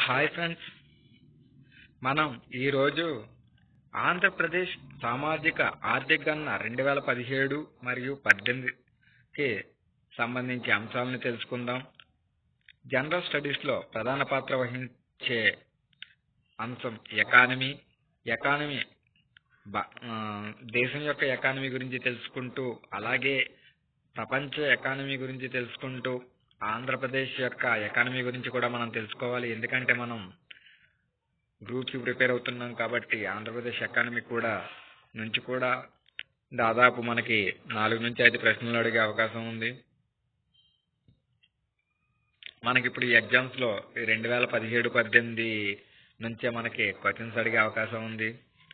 hi friends మనం ఈరోజు ఆంధ్రప్రదేశ్ సామాజిక ఆర్థిక గణన రెండు వేల పదిహేడు మరియు పద్దెనిమిదికి సంబంధించి అంశాలను తెలుసుకుందాం జనరల్ స్టడీస్లో ప్రధాన పాత్ర వహించే అంశం ఎకానమీ ఎకానమీ బ- ఆ, దేశం యొక్క ఎకానమీ గురించి తెలుసుకుంటూ అలాగే ప్రపంచ ఎకానమీ గురించి తెలుసుకుంటూ ఆంధ్రప్రదేశ్ యొక్క ఎకానమీ గురించి కూడా మనం తెలుసుకోవాలి ఎందుకంటే మనం గ్రూప్స్ ప్రిపేర్ అవుతున్నాం కాబట్టి ఆంధ్రప్రదేశ్ ఎకానమీ కూడా నుంచి కూడా దాదాపు మనకి నాలుగు నుంచి ఐదు ప్రశ్నలు అడిగే అవకాశం ఉంది మనకి ఇప్పుడు ఈ ఎగ్జామ్స్ లో రెండు వేల పదిహేడు పద్దెనిమిది నుంచే మనకి క్వశ్చన్స్ అడిగే అవకాశం ఉంది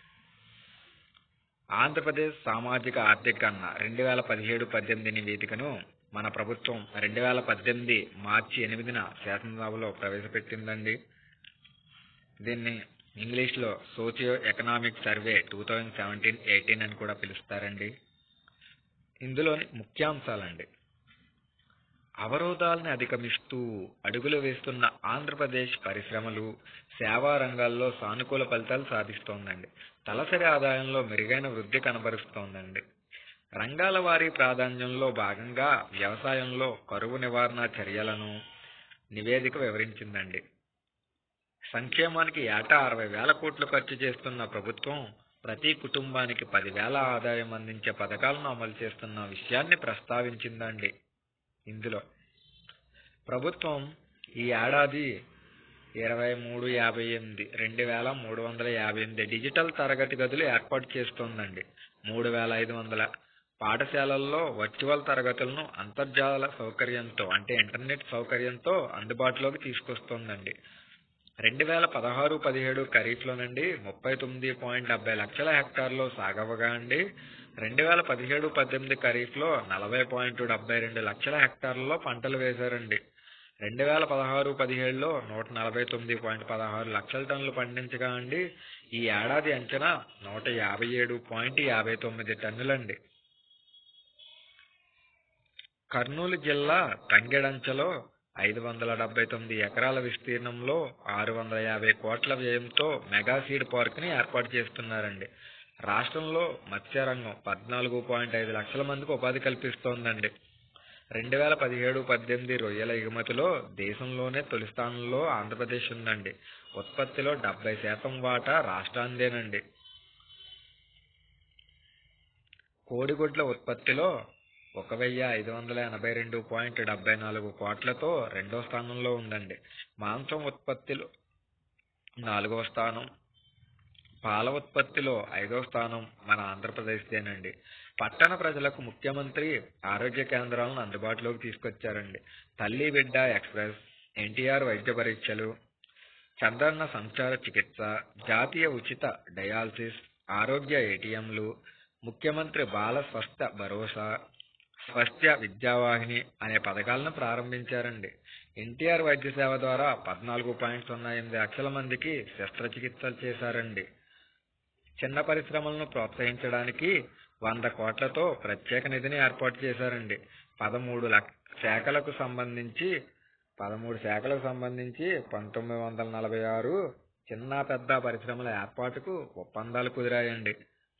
ఆంధ్రప్రదేశ్ సామాజిక ఆర్థిక గణన రెండు వేల పదిహేడు పద్దెనిమిది నివేదికను మన ప్రభుత్వం రెండు వేల పద్దెనిమిది మార్చి ఎనిమిదిన శాసనసభలో ప్రవేశపెట్టిందండి దీన్ని ఇంగ్లీష్లో socio economic survey two thousand seventeen eighteen అని కూడా పిలుస్తారండి ఇందులోని ముఖ్యాంశాలండి అవరోధాలను అధిగమిస్తూ అడుగులు వేస్తున్న ఆంధ్రప్రదేశ్ పరిశ్రమలు సేవా రంగాల్లో సానుకూల ఫలితాలు సాధిస్తోందండి తలసరి ఆదాయంలో మెరుగైన వృద్ధి కనబరుస్తోందండి రంగాల వారీ ప్రాధాన్యంలో భాగంగా వ్యవసాయంలో కరువు నివారణ చర్యలను నివేదిక వివరించిందండి సంక్షేమానికి ఏటా అరవై వేల కోట్లు ఖర్చు చేస్తున్న ప్రభుత్వం ప్రతి కుటుంబానికి పదివేల ఆదాయం అందించే పథకాలను అమలు చేస్తున్న విషయాన్ని ప్రస్తావించిందండి ఇందులో ప్రభుత్వం ఈ ఏడాది ఇరవై మూడు యాభై ఎనిమిది రెండు వేల మూడు వందల యాభై ఎనిమిది డిజిటల్ తరగతి గదులు ఏర్పాటు చేస్తోందండి మూడు వేల ఐదు వందల పాఠశాలల్లో వర్చువల్ తరగతులను అంతర్జాల సౌకర్యంతో అంటే ఇంటర్నెట్ సౌకర్యంతో అందుబాటులోకి తీసుకొస్తోందండి రెండు వేల పదహారు పదిహేడు ఖరీఫ్లోనండి ముప్పై తొమ్మిది పాయింట్ డెబ్బై లక్షల హెక్టార్లో సాగవగా అండి రెండు వేల పదిహేడు పద్దెనిమిది ఖరీఫ్లో నలభై పాయింట్ డెబ్బై రెండు లక్షల హెక్టార్లలో పంటలు వేశారండి రెండు వేల పదహారు పదిహేడులో నూట నలభై తొమ్మిది పాయింట్ పదహారు లక్షల టన్నులు పండించగా అండి ఈ ఏడాది అంచనా నూట యాభై ఏడు పాయింట్ యాభై తొమ్మిది టన్నులండి కర్నూలు జిల్లా తంగెడంచలో ఐదు వందల డెబ్బై తొమ్మిది ఎకరాల విస్తీర్ణంలో ఆరు వందల యాభై కోట్ల వ్యయంతో మెగా సీడ్ పార్క్ ని ఏర్పాటు చేస్తున్నారండి రాష్ట్రంలో మత్స్యరంగం పద్నాలుగు పాయింట్ ఐదు లక్షల మందికి ఉపాధి కల్పిస్తోందండి రెండు వేల పదిహేడు పద్దెనిమిది రొయ్యల ఎగుమతిలో దేశంలోనే తొలి స్థానంలో ఆంధ్రప్రదేశ్ ఉందండి ఉత్పత్తిలో డెబ్బై శాతం వాటా రాష్ట్రాందేనండి కోడిగుడ్ల ఉత్పత్తిలో ఒక వెయ్యి ఐదు వందల ఎనభై రెండు పాయింట్ డెబ్బై నాలుగు కోట్లతో రెండో స్థానంలో ఉందండి మాంసం ఉత్పత్తిలో నాలుగవ స్థానం పాల ఉత్పత్తిలో ఐదో స్థానం మన ఆంధ్రప్రదేశ్దేనండి పట్టణ ప్రజలకు ముఖ్యమంత్రి ఆరోగ్య కేంద్రాలను అందుబాటులోకి తీసుకొచ్చారండి తల్లి బిడ్డ ఎక్స్ప్రెస్ ఎన్టీఆర్ వైద్య పరీక్షలు చంద్రన్న సంచార చికిత్స జాతీయ ఉచిత డయాలసిస్ ఆరోగ్య ఏటీఎంలు ముఖ్యమంత్రి బాల స్వస్థ భరోసా స్వస్థ్య విద్యావాహిని అనే పథకాలను ప్రారంభించారండి ఎన్టీఆర్ వైద్య సేవ ద్వారా పద్నాలుగు పాయింట్ సున్నా ఎనిమిది లక్షల మందికి శస్త్రచికిత్సలు చేశారండి చిన్న పరిశ్రమలను ప్రోత్సహించడానికి వంద కోట్లతో ప్రత్యేక నిధిని ఏర్పాటు చేశారండి పదమూడు లక్ష శాఖలకు సంబంధించి పదమూడు శాఖలకు సంబంధించి పంతొమ్మిది వందల నలభై ఆరు చిన్న పెద్ద పరిశ్రమల ఏర్పాటుకు ఒప్పందాలు కుదిరాయండి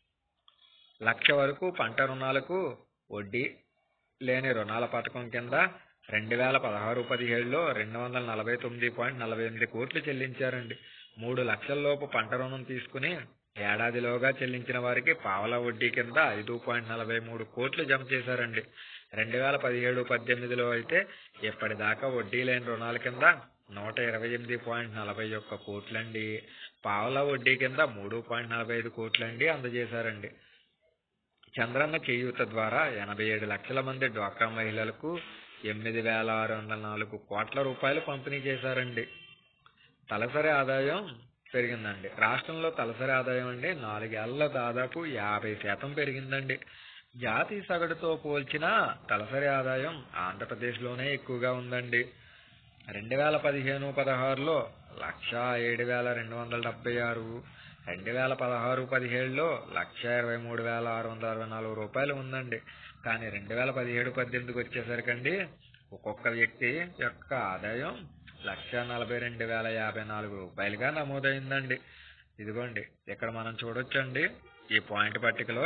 లక్ష వరకు పంట రుణాలకు వడ్డీ లేని రుణాల పథకం కింద రెండు వేల పదహారు పదిహేడులో రెండు వందల నలభై తొమ్మిది పాయింట్ నలభై ఎనిమిది కోట్లు చెల్లించారండి మూడు లక్షల లోపు పంట రుణం తీసుకుని ఏడాదిలోగా చెల్లించిన వారికి పావలా వడ్డీ కింద ఐదు పాయింట్ నలభై మూడు కోట్లు జమ చేశారండి రెండు వేల పదిహేడు పద్దెనిమిదిలో అయితే ఇప్పటిదాకా వడ్డీ లేని రుణాల కింద నూట ఇరవై ఎనిమిది పాయింట్ నలభై ఒక్క కోట్లండి పావలా వడ్డీ కింద మూడు పాయింట్ నలభై ఐదు కోట్లండి అందజేశారండి చంద్రన్న చేయూత ద్వారా ఎనభై ఏడు లక్షల మంది డ్వాక్రా మహిళలకు ఎనిమిది వేల ఆరు వందల నాలుగు కోట్ల రూపాయలు పంపిణీ చేశారండి తలసరి ఆదాయం పెరిగిందండి రాష్ట్రంలో తలసరి ఆదాయం అండి నాలుగేళ్లలో దాదాపు యాభై శాతం పెరిగిందండి జాతీయ సగటుతో పోల్చిన తలసరి ఆదాయం ఆంధ్రప్రదేశ్లోనే ఎక్కువగా ఉందండి రెండు వేల పదిహేను పదహారులో లక్ష ఏడు వేల రెండు వందల డెబ్బై ఆరు రెండు వేల పదహారు పదిహేడులో లక్ష ఇరవై మూడు వేల ఆరు వందల అరవై నాలుగు రూపాయలు ఉందండి కానీ రెండు వేల పదిహేడు పద్దెనిమిదికి వచ్చేసరికండి ఒక్కొక్క వ్యక్తి యొక్క ఆదాయం లక్ష నలభై రెండు వేల యాభై నాలుగు రూపాయలుగా నమోదైందండి ఇదిగోండి ఇక్కడ మనం చూడొచ్చండి ఈ పాయింట్ పట్టికలో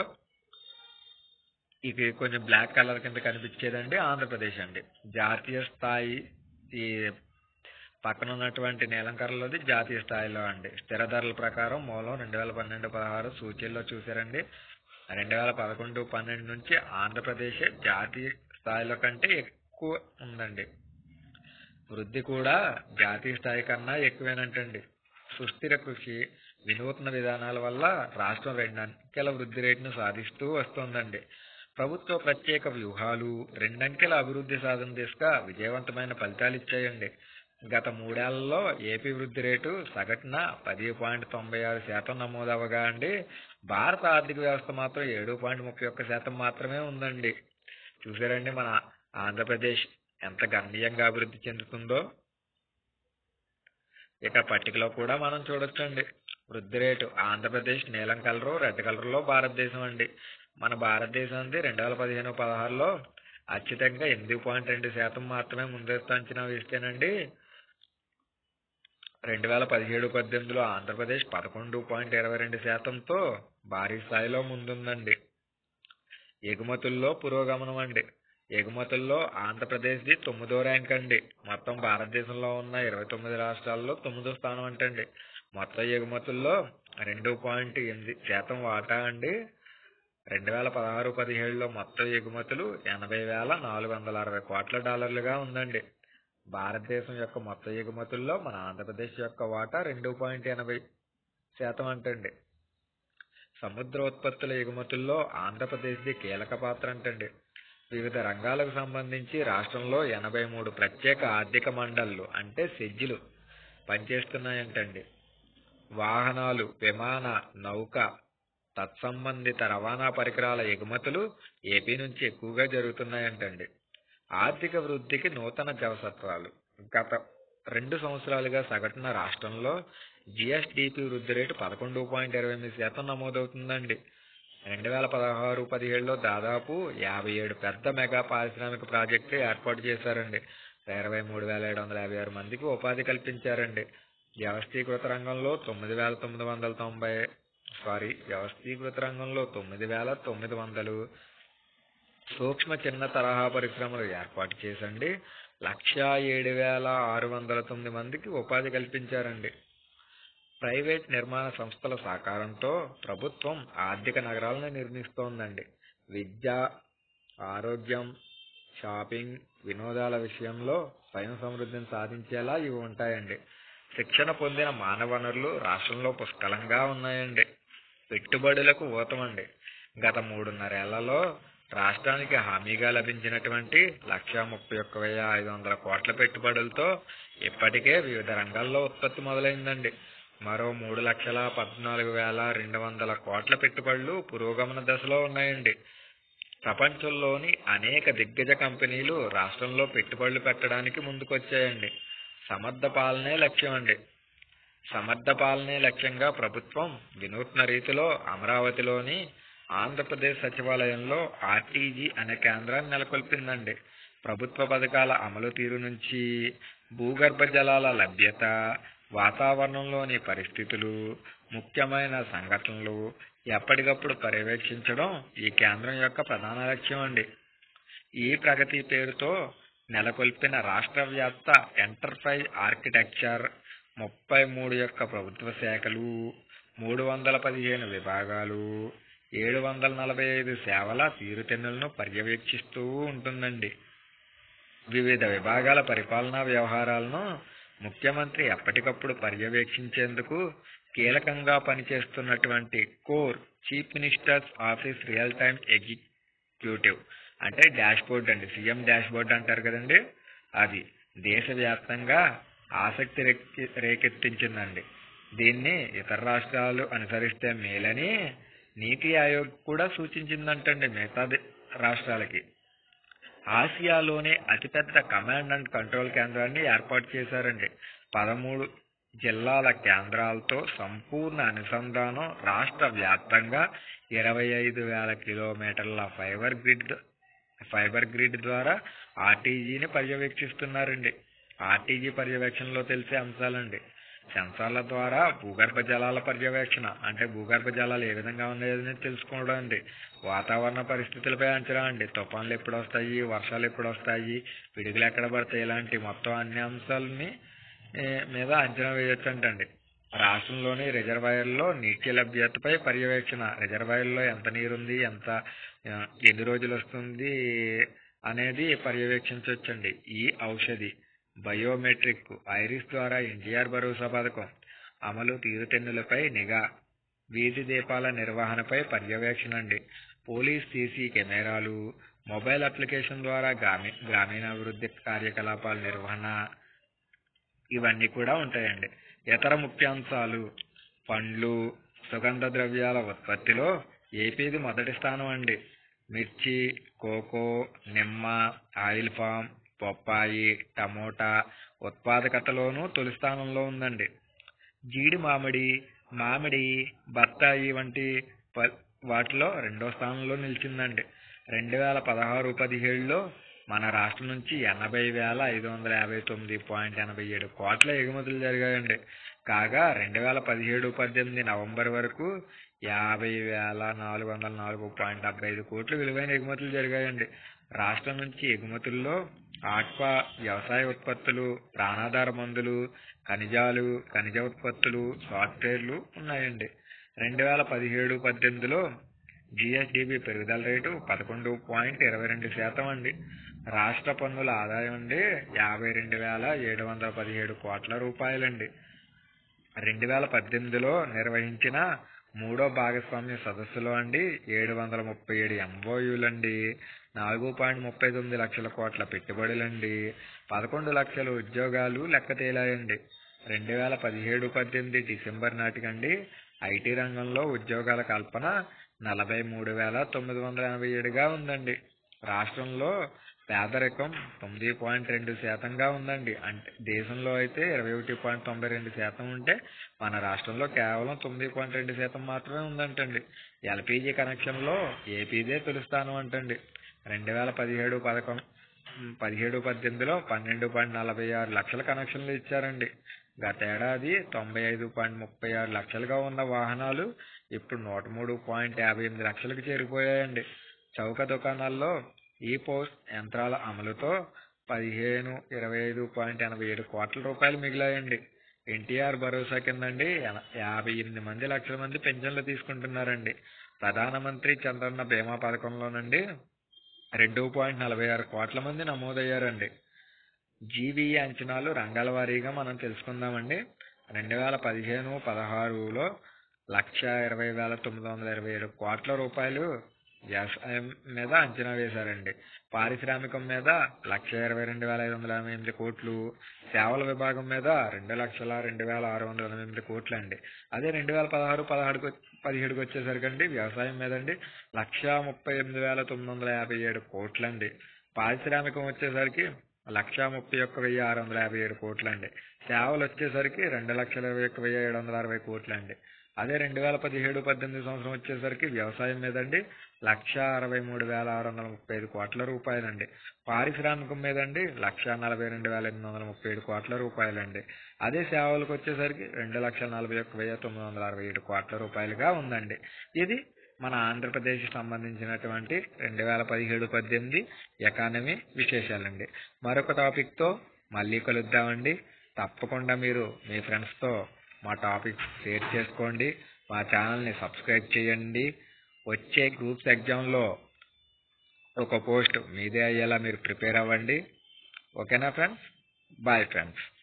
ఇది కొంచెం బ్లాక్ కలర్ కింద కనిపించేదండి ఆంధ్రప్రదేశ్ అండి జాతీయ స్థాయి ఈ పక్కన ఉన్నటువంటి నీలం కర్రలోది జాతీయ స్థాయిలో అండి స్థిర ధరల ప్రకారం మూలం రెండు వేల పన్నెండు పదహారు సూచీల్లో చూసారండి రెండు వేల పదకొండు పన్నెండు నుంచి ఆంధ్రప్రదేశ్ జాతీయ స్థాయిలో కంటే ఎక్కువ ఉందండి వృద్ధి కూడా జాతీయ స్థాయి కన్నా ఎక్కువేనంటండి సుస్థిర కృషి వినూత్న విధానాల వల్ల రాష్ట్రం రెండు అంకెల వృద్ధి రేటును సాధిస్తూ వస్తోందండి ప్రభుత్వ ప్రత్యేక వ్యూహాలు రెండంకెల అభివృద్ధి సాధన దిశగా విజయవంతమైన ఫలితాలు ఇచ్చాయండి గత మూడేళ్లలో ఏపీ వృద్ధి రేటు సగటున పది పాయింట్ తొంభై ఆరు శాతం నమోదవగా అండి భారత ఆర్థిక వ్యవస్థ మాత్రం ఏడు పాయింట్ ముప్పై ఒక్క శాతం మాత్రమే ఉందండి చూసారండి మన ఆంధ్రప్రదేశ్ ఎంత గణనీయంగా అభివృద్ధి చెందుతుందో ఇక పట్టికలో కూడా మనం చూడొచ్చండి వృద్ధి రేటు ఆంధ్రప్రదేశ్ నీలం కలరు రెడ్ కలర్లో భారతదేశం అండి మన భారతదేశం అంది రెండు వేల పదిహేను పదహారులో అత్యధికంగా ఎనిమిది పాయింట్ రెండు శాతం మాత్రమే ముందస్తు అంచనా వేస్తేనండి రెండు వేల పదిహేడు పద్దెనిమిదిలో ఆంధ్రప్రదేశ్ పదకొండు పాయింట్ ఇరవై రెండు శాతంతో భారీ స్థాయిలో ముందుందండి ఎగుమతుల్లో పురోగమనం అండి ఎగుమతుల్లో ఆంధ్రప్రదేశ్ది తొమ్మిదో ర్యాంక్ అండి మొత్తం భారతదేశంలో ఉన్న ఇరవై తొమ్మిది రాష్ట్రాల్లో తొమ్మిదో స్థానం అంటండి మొత్తం ఎగుమతుల్లో రెండు పాయింట్ ఎనిమిది శాతం వాటా అండి రెండు వేల పదహారు పదిహేడులో మొత్తం ఎగుమతులు ఎనభై వేల నాలుగు వందల అరవై కోట్ల డాలర్లుగా ఉందండి భారతదేశం యొక్క మొత్తం ఎగుమతుల్లో మన ఆంధ్రప్రదేశ్ యొక్క వాటా రెండు పాయింట్ ఎనభై శాతం అంటండి సముద్రోత్పత్తుల ఎగుమతుల్లో ఆంధ్రప్రదేశ్ది కీలక పాత్ర అంటండి వివిధ రంగాలకు సంబంధించి రాష్ట్రంలో ఎనభై మూడు ప్రత్యేక ఆర్థిక మండళ్ళు అంటే సెజ్జులు పనిచేస్తున్నాయంటండి వాహనాలు విమాన నౌక తత్సంబంధిత రవాణా పరికరాల ఎగుమతులు ఏపీ నుంచి ఎక్కువగా జరుగుతున్నాయంటండి ఆర్థిక వృద్ధికి నూతన జవసత్వాలు గత రెండు సంవత్సరాలుగా సగటున రాష్ట్రంలో జిఎస్డిపి వృద్ధి రేటు పదకొండు పాయింట్ ఇరవై ఎనిమిది శాతం నమోదవుతుందండి రెండు వేల పదహారు పదిహేడులో దాదాపు యాభై ఏడు పెద్ద మెగా పారిశ్రామిక ప్రాజెక్టులు ఏర్పాటు చేశారండి ఇరవై మూడు వేల ఏడు వందల యాభై ఆరు మందికి ఉపాధి కల్పించారండి వ్యవస్థీకృత రంగంలో తొమ్మిది వేల తొమ్మిది వందల తొంభై సారీ వ్యవస్థీకృత రంగంలో తొమ్మిది వేల తొమ్మిది వందలు సూక్ష్మ చిన్న తరహా పరిశ్రమలు ఏర్పాటు చేసండి లక్షా ఏడు వేల ఆరు వందల తొమ్మిది మందికి ఉపాధి కల్పించారండి ప్రైవేట్ నిర్మాణ సంస్థల సహకారంతో ప్రభుత్వం ఆర్థిక నగరాలను నిర్మిస్తోందండి విద్య ఆరోగ్యం షాపింగ్ వినోదాల విషయంలో స్వయం సమృద్ధిని సాధించేలా ఇవి ఉంటాయండి శిక్షణ పొందిన మానవ వనరులు రాష్ట్రంలో పుష్కలంగా ఉన్నాయండి పెట్టుబడులకు ఊతమండి గత మూడున్నరేళ్లలో రాష్ట్రానికి హామీగా లభించినటువంటి లక్ష ముప్పై ఒక్క వెయ్యి ఐదు వందల కోట్ల పెట్టుబడులతో ఇప్పటికే వివిధ రంగాల్లో ఉత్పత్తి మొదలైందండి మరో మూడు లక్షల పద్నాలుగు వేల రెండు వందల కోట్ల పెట్టుబడులు పురోగమన దశలో ఉన్నాయండి ప్రపంచంలోని అనేక దిగ్గజ కంపెనీలు రాష్ట్రంలో పెట్టుబడులు పెట్టడానికి ముందుకొచ్చాయండి సమర్థ పాలనే లక్ష్యం అండి సమర్థ పాలనే లక్ష్యంగా ప్రభుత్వం వినూత్న రీతిలో అమరావతిలోని ఆంధ్రప్రదేశ్ సచివాలయంలో ఆర్టీజీ అనే కేంద్రాన్ని నెలకొల్పిందండి ప్రభుత్వ పథకాల అమలు తీరు నుంచి భూగర్భ జలాల లభ్యత వాతావరణంలోని పరిస్థితులు ముఖ్యమైన సంఘటనలు ఎప్పటికప్పుడు పర్యవేక్షించడం ఈ కేంద్రం యొక్క ప్రధాన లక్ష్యం అండి ఈ ప్రగతి పేరుతో నెలకొల్పిన రాష్ట్ర వ్యాప్త ఎంటర్ప్రైజ్ ఆర్కిటెక్చర్ ముప్పై మూడు యొక్క ప్రభుత్వ శాఖలు మూడు వందల పదిహేను విభాగాలు ఏడు వందల నలభై ఐదు సేవల తీరుతెన్నులను పర్యవేక్షిస్తూ ఉంటుందండి వివిధ విభాగాల పరిపాలనా వ్యవహారాలను ముఖ్యమంత్రి ఎప్పటికప్పుడు పర్యవేక్షించేందుకు కీలకంగా పనిచేస్తున్నటువంటి core chief ministers office real time executive అంటే డాష్ బోర్డ్ అండి సీఎం డాష్ బోర్డ్ అంటారు కదండి అది దేశవ్యాప్తంగా ఆసక్తి రేకె రేకెత్తించిందండి దీన్ని ఇతర రాష్ట్రాలు అనుసరిస్తే మేలని నీతి ఆయోగ్ కూడా సూచించిందంటండి మిగతా దే- రాష్ట్రాలకి ఆసియాలోనే అతిపెద్ద కమాండ్ అండ్ కంట్రోల్ కేంద్రాన్ని ఏర్పాటు చేశారండి పదమూడు జిల్లాల కేంద్రాలతో సంపూర్ణ అనుసంధానం రాష్ట్ర వ్యాప్తంగా ఇరవై ఐదు వేల కిలోమీటర్ల ఫైబర్ గ్రిడ్ ఫైబర్ గ్రిడ్ ద్వారా ఆర్టీజీని పర్యవేక్షిస్తున్నారండి ఆర్టీజీ పర్యవేక్షణలో తెలిసే అంశాలండి సెన్సార్ల ద్వారా భూగర్భ జలాల పర్యవేక్షణ అంటే భూగర్భ జలాలు ఏ విధంగా ఉన్నాయని తెలుసుకోవడం అండి వాతావరణ పరిస్థితులపై అంచనా అండి తుఫాన్లు ఎప్పుడు వస్తాయి వర్షాలు ఎప్పుడు వస్తాయి పిడుగులు ఎక్కడ పడతాయి ఇలాంటి మొత్తం అన్ని అంశాలని ఏ, మీద అంచనా వేయొచ్చు అంటండి రాష్ట్రంలోని రిజర్వాయర్లో నీటి లభ్యతపై పర్యవేక్షణ రిజర్వాయర్లో ఎంత నీరు ఉంది ఎంత ఆ, ఎన్ని రోజులు వస్తుంది అనేది పర్యవేక్షించవచ్చండి ఈ ఔషధి బయోమెట్రిక్ ఐరిస్ ద్వారా ఎన్టీఆర్ భరోసా పథకం అమలు తీరుతెన్నులపై నిఘా వీధి దీపాల నిర్వహణపై పర్యవేక్షణ అండి పోలీస్ సీసీ కెమెరాలు మొబైల్ అప్లికేషన్ ద్వారా గ్రామీ గ్రామీణాభివృద్ధి కార్యకలాపాల నిర్వహణ ఇవన్నీ కూడా ఉంటాయండి ఇతర ముఖ్యాంశాలు పండ్లు సుగంధ ద్రవ్యాల ఉత్పత్తిలో ఏపీది మొదటి స్థానం అండి మిర్చి కోకో నిమ్మ ఆయిల్ ఫామ్ బొప్పాయి టమోటా ఉత్పాదకతలోనూ తొలి స్థానంలో ఉందండి జీడి మామిడి మామిడి బత్తాయి వంటి ప- వాటిలో రెండో స్థానంలో నిలిచిందండి రెండు వేల పదహారు పదిహేడులో మన రాష్ట్రం నుంచి ఎనభై వేల ఐదు వందల యాభై తొమ్మిది పాయింట్ ఎనభై ఏడు కోట్ల ఎగుమతులు జరిగాయండి కాగా రెండు వేల పదిహేడు పద్దెనిమిది నవంబర్ వరకు యాభై వేల నాలుగు వందల నాలుగు పాయింట్ డెబ్బై ఐదు కోట్లు విలువైన ఎగుమతులు జరిగాయండి రాష్ట్రం నుంచి ఎగుమతుల్లో ఆక్వా వ్యవసాయ ఉత్పత్తులు ప్రాణాధార మందులు ఖనిజాలు ఖనిజ ఉత్పత్తులు సాఫ్ట్వేర్లు ఉన్నాయండి రెండు వేల పదిహేడు పద్దెనిమిదిలో జిఎస్డిబి పెరుగుదల రేటు పదకొండు పాయింట్ ఇరవై రెండు శాతం అండి రాష్ట్ర పన్నుల ఆదాయం అండి యాభై రెండు వేల ఏడు వందల పదిహేడు కోట్ల రూపాయలండి రెండు వేల పద్దెనిమిదిలో నిర్వహించిన మూడో భాగస్వామ్య సదస్సులో అండి ఏడు వందల ముప్పై ఏడు ఎంఓయూలండి నాలుగు పాయింట్ ముప్పై తొమ్మిది లక్షల కోట్ల పెట్టుబడులండి పదకొండు లక్షల ఉద్యోగాలు లెక్క తేలాయండి రెండు వేల పదిహేడు పద్దెనిమిది డిసెంబర్ నాటికండి ఐటీ రంగంలో ఉద్యోగాల కల్పన నలభై మూడు వేల తొమ్మిది వందల ఎనభై ఏడుగా ఉందండి రాష్ట్రంలో పేదరికం తొమ్మిది పాయింట్ రెండు శాతంగా ఉందండి అంటే దేశంలో అయితే ఇరవై ఒకటి పాయింట్ తొంభై రెండు శాతం ఉంటే మన రాష్ట్రంలో కేవలం తొమ్మిది పాయింట్ రెండు శాతం మాత్రమే ఉందంటండి ఎల్పిజి కనెక్షన్లో ఏపీదే తొలి స్థానం అంటండి రెండు వేల పదిహేడు పథకం ఉమ్, పదిహేడు పద్దెనిమిదిలో పన్నెండు పాయింట్ నలభై ఆరు లక్షల కనెక్షన్లు ఇచ్చారండి గత ఏడాది తొంభై ఐదు పాయింట్ ముప్పై ఆరు లక్షలుగా ఉన్న వాహనాలు ఇప్పుడు నూట మూడు పాయింట్ యాభై ఎనిమిది లక్షలకు చేరిపోయాయండి చౌక దుకాణాల్లో ఈ పోస్ట్ యంత్రాల అమలుతో పదిహేను ఇరవై ఐదు పాయింట్ ఎనభై ఏడు కోట్ల రూపాయలు మిగిలాయండి ఎన్టీఆర్ భరోసా కిందండి ఎన- యాభై ఎనిమిది మంది లక్షల మంది పెన్షన్లు తీసుకుంటున్నారండి ప్రధానమంత్రి చంద్రన్న బీమా పథకంలోనండి రెండు పాయింట్ నలభై ఆరు కోట్ల మంది నమోదయ్యారండి జీవీఈ అంచనాలు రంగాల వారీగా మనం తెలుసుకుందామండి రెండు వేల పదిహేను పదహారులో లక్ష ఇరవై వేల తొమ్మిది వందల ఇరవై ఏడు కోట్ల రూపాయలు వ్యవసాయం మీద అంచనా వేశారండి పారిశ్రామికం మీద లక్ష ఇరవై రెండు వేల ఐదు వందల ఎనభై ఎనిమిది కోట్లు సేవల విభాగం మీద రెండు లక్షల రెండు వేల ఆరు వందల ఎనభై ఎనిమిది కోట్లు అండి అదే రెండు వేల పదహారు పదహారుకి పదిహేడుకి వచ్చేసరికి అండి వ్యవసాయం మీద అండి లక్ష ముప్పై ఎనిమిది వేల తొమ్మిది వందల యాభై ఏడు కోట్లండి పారిశ్రామికం వచ్చేసరికి లక్ష ముప్పై ఒక్క వెయ్యి ఆరు వందల యాభై ఏడు కోట్లండి సేవలు వచ్చేసరికి రెండు లక్షల ఇరవై ఒక్క వెయ్యి ఏడు వందల అరవై కోట్లండి అదే రెండు వేల పదిహేడు పద్దెనిమిది సంవత్సరం వచ్చేసరికి వ్యవసాయం మీదండి లక్ష అరవై మూడు వేల ఆరు వందల ముప్పై ఐదు కోట్ల రూపాయలండి పారిశ్రామికం మీదండి లక్ష నలభై రెండు వేల ఎనిమిది వందల ముప్పై ఏడు కోట్ల రూపాయలండి అదే సేవలకు వచ్చేసరికి రెండు లక్షల నలభై ఒక్క వెయ్యి తొమ్మిది వందల అరవై ఏడు కోట్ల రూపాయలుగా ఉందండి ఇది మన ఆంధ్రప్రదేశ్ సంబంధించినటువంటి రెండు వేల పదిహేడు పద్దెనిమిది ఎకానమీ విశేషాలండి మరొక టాపిక్తో మళ్ళీ కలుద్దామండి తప్పకుండా మీరు మీ ఫ్రెండ్స్తో మా టాపిక్ షేర్ చేసుకోండి మా ఛానల్ని సబ్స్క్రైబ్ చేయండి వచ్చే గ్రూప్స్ ఎగ్జామ్లో ఒక పోస్ట్ మీదే అయ్యేలా మీరు ప్రిపేర్ అవ్వండి ఓకేనా ఫ్రెండ్స్ బాయ్ ఫ్రెండ్స్